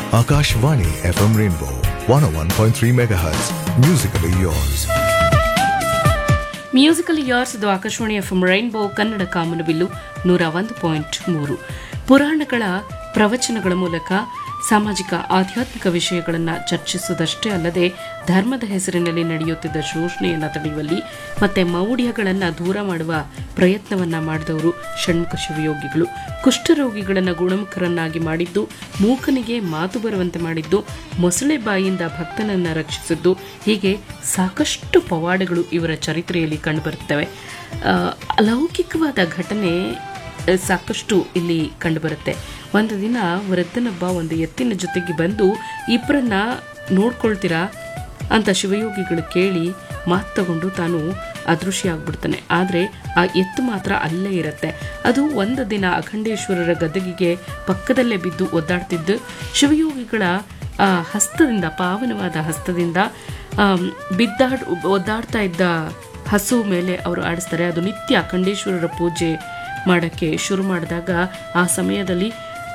Akashvani FM Rainbow 101.3 MHz. Musically yours. Musical years ಇದು Akashvani F rainbow Kannada ಕಾಮನಬಿಲ್ಲು ನೂರ ಒಂದು ಪಾಯಿಂಟ್ ಮೂರು ಪುರಾಣಗಳ ಪ್ರವಚನಗಳ ಮೂಲಕ ಸಾಮಾಜಿಕ ಆಧ್ಯಾತ್ಮಿಕ ವಿಷಯಗಳನ್ನು ಚರ್ಚಿಸುವುದಷ್ಟೇ ಅಲ್ಲದೆ ಧರ್ಮದ ಹೆಸರಿನಲ್ಲಿ ನಡೆಯುತ್ತಿದ್ದ ಶೋಷಣೆಯನ್ನು ತಡೆಯುವಲ್ಲಿ ಮತ್ತೆ ಮೌಢ್ಯಗಳನ್ನು ದೂರ ಮಾಡುವ ಪ್ರಯತ್ನವನ್ನ ಮಾಡಿದವರು ಷಣ್ಮುಖ ಶಿವಯೋಗಿಗಳು ಕುಷ್ಠರೋಗಿಗಳನ್ನು ಗುಣಮುಖರನ್ನಾಗಿ ಮಾಡಿದ್ದು ಮೂಕನಿಗೆ ಮಾತು ಬರುವಂತೆ ಮಾಡಿದ್ದು ಮೊಸಳೆ ಬಾಯಿಯಿಂದ ಭಕ್ತನನ್ನ ರಕ್ಷಿಸಿದ್ದು ಹೀಗೆ ಸಾಕಷ್ಟು ಪವಾಡಗಳು ಇವರ ಚರಿತ್ರೆಯಲ್ಲಿ ಕಂಡುಬರುತ್ತವೆ ಆ, ಅಲೌಕಿಕವಾದ ಘಟನೆ ಆ, ಸಾಕಷ್ಟು ಇಲ್ಲಿ ಕಂಡುಬರುತ್ತೆ ಒಂದು ದಿನ ವೃದ್ಧನೊಬ್ಬ ಒಂದು ಎತ್ತಿನ ಜೊತೆಗೆ ಬಂದು ಇಬ್ಬರನ್ನ ನೋಡ್ಕೊಳ್ತೀರಾ ಅಂತ ಶಿವಯೋಗಿಗಳು ಕೇಳಿ ಮಾತು ತಗೊಂಡು ತಾನು ಅದೃಶ್ಯ ಆಗ್ಬಿಡ್ತಾನೆ ಆದರೆ ಆ ಎತ್ತು ಮಾತ್ರ ಅಲ್ಲೇ ಇರುತ್ತೆ ಅದು ಒಂದು ದಿನ ಅಖಂಡೇಶ್ವರರ ಗದಗಿಗೆ ಪಕ್ಕದಲ್ಲೇ ಬಿದ್ದು ಒದ್ದಾಡ್ತಿದ್ದು ಶಿವಯೋಗಿಗಳ ಆ, ಹಸ್ತದಿಂದ ಪಾವನವಾದ ಹಸ್ತದಿಂದ ಆಮ್, ಬಿದ್ದಾಡ್ ಒದ್ದಾಡ್ತಾ ಇದ್ದ ಹಸು ಮೇಲೆ ಅವರು ಆಡಿಸ್ತಾರೆ ಅದು ನಿತ್ಯ ಅಖಂಡೇಶ್ವರರ ಪೂಜೆ ಮಾಡೋಕ್ಕೆ ಶುರು ಮಾಡಿದಾಗ ಆ ಸಮಯದಲ್ಲಿ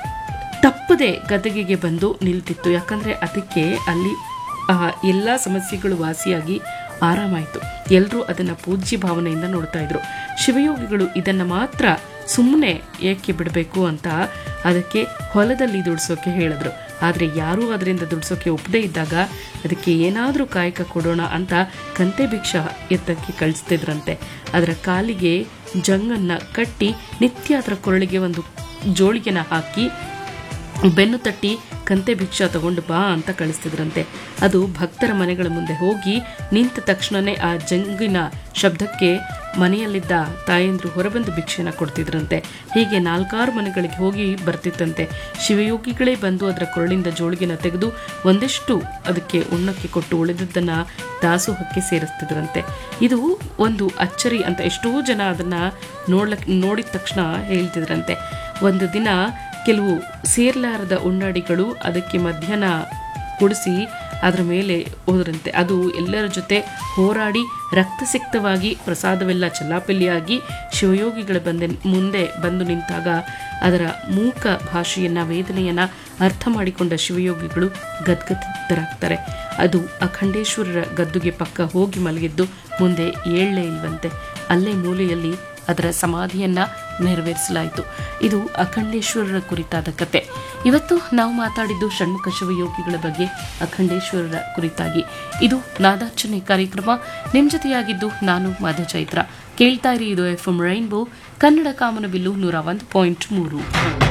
ತಪ್ಪದೆ ಗದಗಿಗೆ ಬಂದು ನಿಲ್ತಿತ್ತು ಯಾಕಂದರೆ ಅದಕ್ಕೆ ಅಲ್ಲಿ ಆ, ಎಲ್ಲ ಸಮಸ್ಯೆಗಳು ವಾಸಿಯಾಗಿ ಆರಾಮಾಯಿತು ಎಲ್ಲರೂ ಅದನ್ನು ಪೂಜ್ಯ ಭಾವನೆಯಿಂದ ನೋಡ್ತಾ ಇದ್ರು ಶಿವಯೋಗಿಗಳು ಇದನ್ನು ಮಾತ್ರ ಸುಮ್ಮನೆ ಏಕೆ ಬಿಡಬೇಕು ಅಂತ ಅದಕ್ಕೆ ಹೊಲದಲ್ಲಿ ದುಡಿಸೋಕೆ ಹೇಳಿದ್ರು ಆದರೆ ಯಾರೂ ಅದರಿಂದ ದುಡಿಸೋಕೆ ಒಪ್ಪದೇ ಇದ್ದಾಗ ಅದಕ್ಕೆ ಏನಾದರೂ ಕಾಯಕ ಕೊಡೋಣ ಅಂತ ಕಂತೆ ಭಿಕ್ಷಾ ಎತ್ತಕ್ಕೆ ಕಳಿಸ್ತಿದ್ರಂತೆ ಅದರ ಕಾಲಿಗೆ ಜಂಗನ್ನ ಕಟ್ಟಿ ನಿತ್ಯ ಅದರ ಕೊರಳಿಗೆ ಒಂದು ಜೋಳಿಗೆನ ಹಾಕಿ ಬೆನ್ನು ತಟ್ಟಿ ಕಂತೆ ಭಿಕ್ಷಾ ತಗೊಂಡು ಬಾ ಅಂತ ಕಳಿಸ್ತಿದ್ರಂತೆ ಅದು ಭಕ್ತರ ಮನೆಗಳ ಮುಂದೆ ಹೋಗಿ ನಿಂತ ತಕ್ಷಣನೇ ಆ ಜಂಗಿನ ಶಬ್ದಕ್ಕೆ ಮನೆಯಲ್ಲಿದ್ದ ತಾಯಂದ್ರು ಹೊರಬಂದು ಭಿಕ್ಷೆನ ಕೊಡ್ತಿದ್ರಂತೆ ಹೀಗೆ ನಾಲ್ಕಾರು ಮನೆಗಳಿಗೆ ಹೋಗಿ ಬರ್ತಿತ್ತಂತೆ ಶಿವಯೋಗಿಗಳೇ ಬಂದು ಅದರ ಕೊರಳಿಂದ ಜೋಳಿಗೆನ ತೆಗೆದು ಒಂದಿಷ್ಟು ಅದಕ್ಕೆ ಉಣ್ಣಕ್ಕೆ ಕೊಟ್ಟು ಉಳಿದದ್ದನ್ನ ದಾಸೋಹಕ್ಕೆ ಸೇರಿಸ್ತಿದ್ರಂತೆ ಇದು ಒಂದು ಅಚ್ಚರಿ ಅಂತ ಎಷ್ಟೋ ಜನ ಅದನ್ನ ನೋಡ್ಲಕ್ ನೋಡಿದ ತಕ್ಷಣ ಹೇಳ್ತಿದ್ರಂತೆ ಒಂದು ದಿನ ಕೆಲವು ಸೇರ್ಲಾರದ ಉಣ್ಣಾಡಿಗಳು ಅದಕ್ಕೆ ಮಧ್ಯಾಹ್ನ ಕುಡಿಸಿ ಅದರ ಮೇಲೆ ಹೋದ್ರಂತೆ ಅದು ಎಲ್ಲರ ಜೊತೆ ಹೋರಾಡಿ ರಕ್ತಸಿಕ್ತವಾಗಿ ಪ್ರಸಾದವೆಲ್ಲ ಚಲ್ಲಾಪಿಲ್ಲಿಯಾಗಿ ಶಿವಯೋಗಿಗಳ ಬಂದೆ ಮುಂದೆ ಬಂದು ನಿಂತಾಗ ಅದರ ಮೂಕ ಭಾಷೆಯನ್ನ ವೇದನೆಯನ್ನ ಅರ್ಥ ಮಾಡಿಕೊಂಡ ಶಿವಯೋಗಿಗಳು ಗದ್ಗದಿದ್ದರಾಗ್ತಾರೆ ಅದು ಅಖಂಡೇಶ್ವರರ ಗದ್ದುಗೆ ಪಕ್ಕ ಹೋಗಿ ಮಲಗಿದ್ದು ಮುಂದೆ ಏಳಲೇ ಇಲ್ವಂತೆ ಅಲ್ಲೇ ಮೂಲೆಯಲ್ಲಿ ಅದರ ಸಮಾಧಿಯನ್ನ ನೆರವೇರಿಸಲಾಯಿತು ಇದು ಅಖಂಡೇಶ್ವರರ ಕುರಿತಾದ ಕತೆ ಇವತ್ತು ನಾವು ಮಾತಾಡಿದ್ದು ಷಣ್ಮುಖ ಶಿವಯೋಗಿಗಳ ಬಗ್ಗೆ ಅಖಂಡೇಶ್ವರರ ಕುರಿತಾಗಿ ಇದು ನಾದಾರ್ಚನೆ ಕಾರ್ಯಕ್ರಮ ನಿಮ್ಮ ಜೊತೆಯಾಗಿದ್ದು ನಾನು ಮಾಧು ಚೈತ್ರ ಕೇಳ್ತಾ ಇರಿ ಇದು ಎಫ್ ಎಂ ರೈನ್ಬೋ ಕನ್ನಡ ಕಾಮನಬಿಲ್ಲು ನೂರ ಒಂದು ಪಾಯಿಂಟ್ ಮೂರು